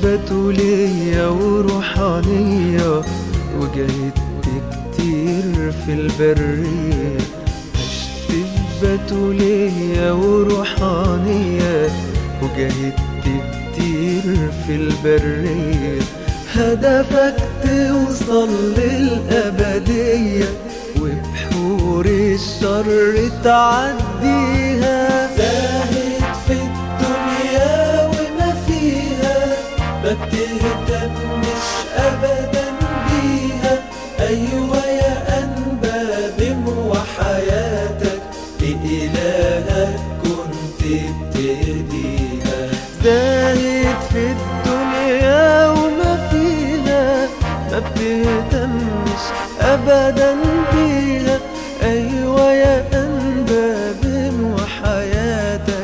بتولية وروحانية وجاهدت كتير في البرية عشت في بتولية وروحانية وجاهدت كتير في البرية هدفك توصل للأبدية وبحور الشر تعديها زاهد في الدنيا وما فيها ما بتهتمش ابدا بيها ايوه يا انبا بمو حياتك لالهك كنت بتهديها زاهد في الدنيا وما فيها ما بتهتمش ابدا بيها ايوه يا انباب وحياتك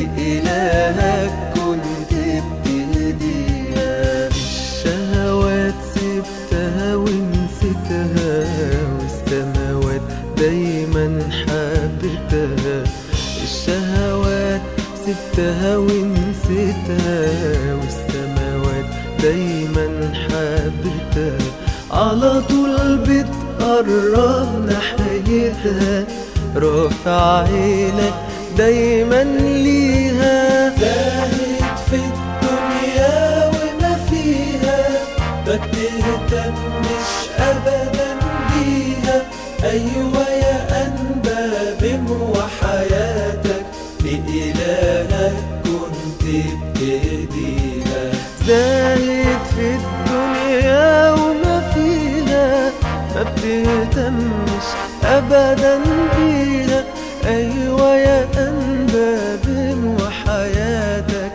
لالهك كنت بتهديها الشهوات سبتها ونسيتها والسماوات دايما حبتها الشهوات سبتها ونسيتها والسماوات دايما حبتها على طول بتقرب ناحيتها رافع عينك دايما ليها زاهد في الدنيا وما فيها ما بتهتمش ابدا بيها ايوه يا انبا بمو حياتك لالهك كنت بتهديها زاهد في الدنيا وما فيها ما بتهتمش ابدا بيها ايوه يا انباب وحياتك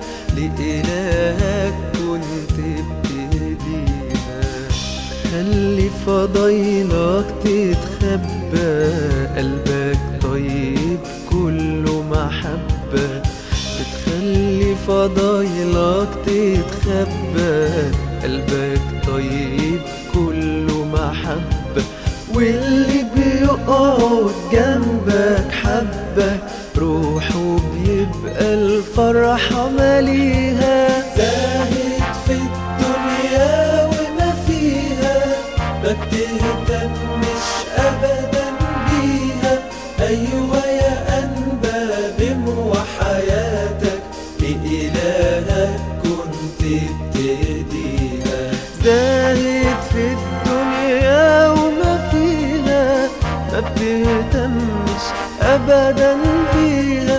لالهك كنت بتهديها خلي فضايلك تتخبى قلبك طيب كله محبة بتخلي فضايلك تتخبى قلبك طيب كله محبة واللي بيقعد جنبك حبك روحه بيبقى الفرحة ماليها زاهد في الدنيا وما فيها ما بتهتمش ابدا بيها ايوه يا انبا بمو حياتك لالهك كنت بتهديها زاهد في الدنيا وما فيها ما بتهتمش ابدا بيها